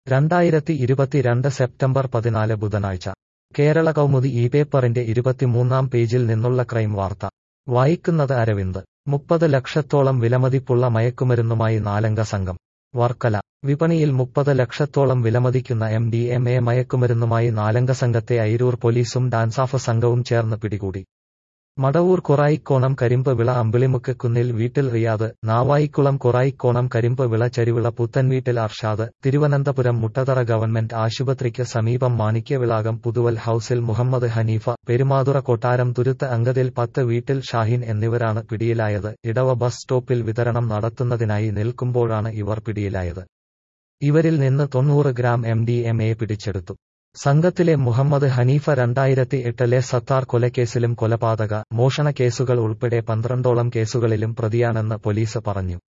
രണ്ടായിരത്തി ഇരുപത്തിരണ്ട് സെപ്റ്റംബർ പതിനാല് ബുധനാഴ്ച കേരള കൗമുദി ഈ പേപ്പറിന്റെ ഇരുപത്തിമൂന്നാം പേജിൽ നിന്നുള്ള ക്രൈം വാർത്ത വായിക്കുന്നത് അരവിന്ദ് മുപ്പത് ലക്ഷത്തോളം വിലമതിപ്പുള്ള മയക്കുമരുന്നുമായി നാലംഗ സംഘം വർക്കല വിപണിയിൽ മുപ്പത് ലക്ഷത്തോളം വിലമതിക്കുന്ന എം ഡി എം എ മയക്കുമരുന്നുമായി നാലംഗ സംഘത്തെ അയിരൂർ പോലീസും ഡാൻസാഫ് സംഘവും ചേർന്ന് പിടികൂടി മടവൂർ കൊറായിക്കോണം കരിമ്പ് വിള അമ്പിളിമുക്ക് കുന്നിൽ വീട്ടിൽ Riyadh Navaikulam Koraikonam Karimpuvila Charivila Puthenveettil Arshad Thiruvananthapuram Muttathara government ആശുപത്രിക്ക് സമീപം മാണിക്യവിളാകം പുതുവൽ ഹൌസിൽ മുഹമ്മദ് ഹനീഫ പെരുമാതുറ കൊട്ടാരം തുരുത്ത് അങ്കതിൽ പത്ത് വീട്ടിൽ ഷാഹിൻ എന്നിവരാണ് പിടിയിലായത് ഇടവ ബസ് സ്റ്റോപ്പിൽ വിതരണം നടത്തുന്നതിനായി നിൽക്കുമ്പോഴാണ് ഇവർ പിടിയിലായത് ഇവരിൽ നിന്ന് തൊണ്ണൂറ് gram M D M A പിടിച്ചെടുത്തു സംഘത്തിലെ മുഹമ്മദ് ഹനീഫ രണ്ടായിരത്തി എട്ടിലെ സത്താർ കൊലക്കേസിലും കൊലപാതക മോഷണ കേസുകൾ ഉൾപ്പെടെ പന്ത്രണ്ടോളം കേസുകളിലും പ്രതിയാണെന്ന് പോലീസ് പറഞ്ഞു